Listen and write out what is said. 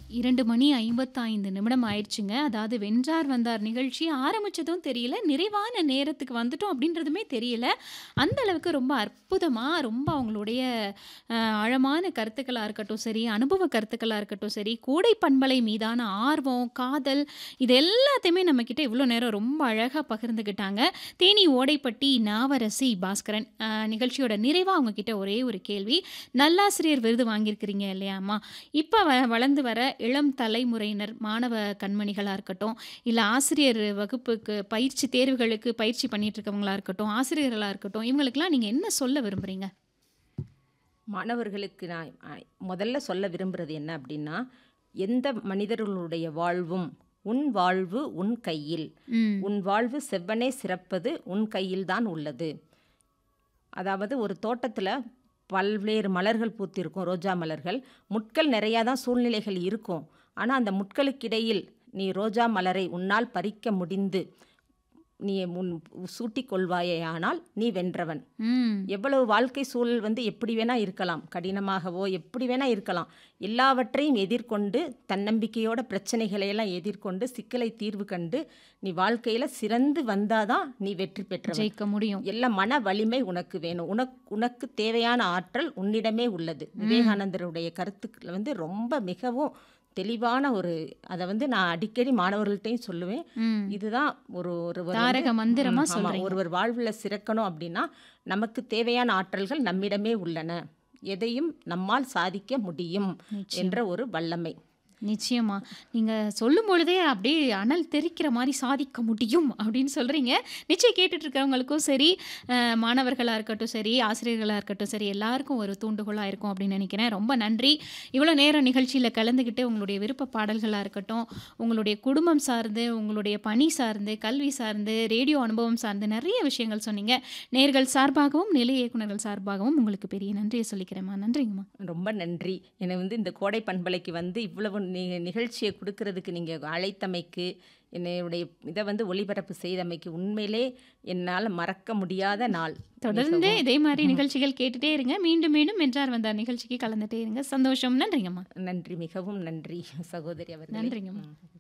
2 மணி 55 நிமிடம் ஆயிடுச்சுங்க. அதாவது வென்றார் வந்தார் நிகழ்ச்சி ஆரம்பிச்சதும் தெரியல, நிறைவான நேரத்துக்கு வந்துட்டோம் அப்படின்றதுமே தெரியல. அந்த அளவுக்கு ரொம்ப அற்புதமா, ரொம்ப அவங்களுடைய அ ஆழமான கருத்துக்களா இருக்கட்டும் சரி, அனுபவ கருத்துக்களா இருக்கட்டும் சரி, கூடை பண்பலை மீதான ஆர்வம், காதல் இது எல்லாத்தையுமே நம்மகிட்ட இவ்வளோ நேரம் ரொம்ப அழகா பகிர்ந்துக்கிட்டாங்க. தேனி ஓடைப்பட்டி நாவரசி பாஸ்கரன். அ நிகழ்ச்சியோட நிறைவா அவங்க கிட்ட ஒரே ஒரு கேள்வி. நல்லாசிரியர் விருது வாங்கியிருக்கிறீங்க இல்லையாம்மா? இப்ப வ வளர்ந்து வர இளம் தலைமுறையினர், மாணவ கண்மணிகளா இருக்கட்டும், இல்ல ஆசிரியர் வகுப்புக்கு பயிற்சி தேர்வுகளுக்கு பயிற்சி பண்ணிட்டு இருக்கவங்களா இருக்கட்டும், ஆசிரியர்களா இருக்கட்டும், இவங்களுக்கெல்லாம் நீங்க என்ன சொல்ல விரும்புறீங்க? மாணவர்களுக்கு நான் அ முதல்ல சொல்ல விரும்புறது என்ன அப்படின்னா, எந்த மனிதர்களுடைய வாழ்வும் "உன் வாழ்வு உன் கையில். ம். உன் வாழ்வு செவ்வனே சிறப்பது உன் கையில் தான் உள்ளது." அதாவது ஒரு தோட்டத்தில பல்வேறு மலர்கள் பூத்திருக்கும், ரோஜா மலர்கள். முட்கள் நிறையா தான் சூழ்நிலைகள் இருக்கும். ஆனா, அந்த முட்களுக்கிடையில் நீ ரோஜா மலரை உன்னால் பறிக்க முடிந்து, நீ உன் சூட்டிக் கொள்வாயேயானால் நீ வென்றவன். ம். எவ்வளவு வாழ்க்கை சூழல் வந்து எப்படி வேணா இருக்கலாம். கடினமாகவோ எப்படி வேணா இருக்கலாம். எல்லாவற்றையும் எதிர்கொண்டு, தன்னம்பிக்கையோட பிரச்சனைகளை எல்லாம் எதிர்கொண்டு, சிக்கலை தீர்வு கண்டு, நீ வாழ்க்கையில சிறந்து வந்தா தான் நீ வெற்றி பெற்றவன். ஜெயிக்க முடியும். எல்லாம் மன வலிமை உனக்கு வேணும். உனக் உனக்கு தேவையான ஆற்றல் உன்னிடமே உள்ளது. ம். விவேகானந்தருடைய கருத்துக்கள் வந்து ரொம்ப மிகவும் தெளிவான ஒரு அத வந்து நான் அடிக்கடி மாணவர்கள்ட்டயும் சொல்லுவேன். ம். இதுதான் ஒரு ஒருவர் வந்து தாரக மந்திரமா ம் ஆமா. சொல்றீங்க. ஒருவர் வாழ்வுல சிறக்கணும் அப்படின்னா, நமக்கு தேவையான ஆற்றல்கள் நம்மிடமே உள்ளன. எதையும் நம்மால் சாதிக்க முடியும் நிச்சயம். என்ற ஒரு வல்லமை. நிச்சயமா. நீங்க சொல்லும்பொழுதே அப்படியே அனல் தெறிக்கிற மாரி சாதிக்க முடியும் அப்படின்னு சொல்றீங்க. நிச்சயம் கேட்டுட்டு இருக்கிறவங்களுக்கும் சரி, அ மாணவர்களா இருக்கட்டும் சரி, ஆசிரியர்களா இருக்கட்டும் சரி, எல்லாருக்கும் ஒரு தூண்டுகோலா இருக்கும் அப்படின்னு நினைக்கிறேன். ரொம்ப நன்றி. இவ்வளோ நேரம் நிகழ்ச்சியில கலந்துக்கிட்டு உங்களுடைய விருப்ப பாடல்களா இருக்கட்டும், உங்களுடைய குடும்பம் சார்ந்து, உங்களுடைய பணி சார்ந்து, கல்வி சார்ந்து, ரேடியோ அனுபவம் சார்ந்து நிறைய விஷயங்கள் சொன்னீங்க. நேயர்கள் சார்பாகவும், நிலைய இயக்குனர்கள் சார்பாகவும் உங்களுக்கு பெரிய நன்றிய சொல்லிக்கிறேன்ம்மா. நன்றிங்கம்மா. ரொம்ப நன்றி. என்னை வந்து இந்த கோடை பண்பலைக்கு வந்து இவ்வளவு நி நிகழ்ச்சிய குடுக்கறதுக்கு நீங்க அழைத்தமைக்கு, என்னுடைய இத வந்து ஒளிபரப்பு செய்தமைக்கு உண்மையிலே என்னால மறக்க முடியாத நாள். தொடர்ந்து மிகவும் இதே மாரி நிகழ்ச்சிகள் கேட்டுட்டே இருங்க. மீண்டும் மீண்டும் வென்றார் வந்தார் நிகழ்ச்சிக்கு கலந்துட்டே இருங்க. சந்தோஷம். நன்றிங்கம்மா. நன்றி. மிகவும் நன்றி சகோதரி அவர்களே. நன்றிங்கம்மா. ம்.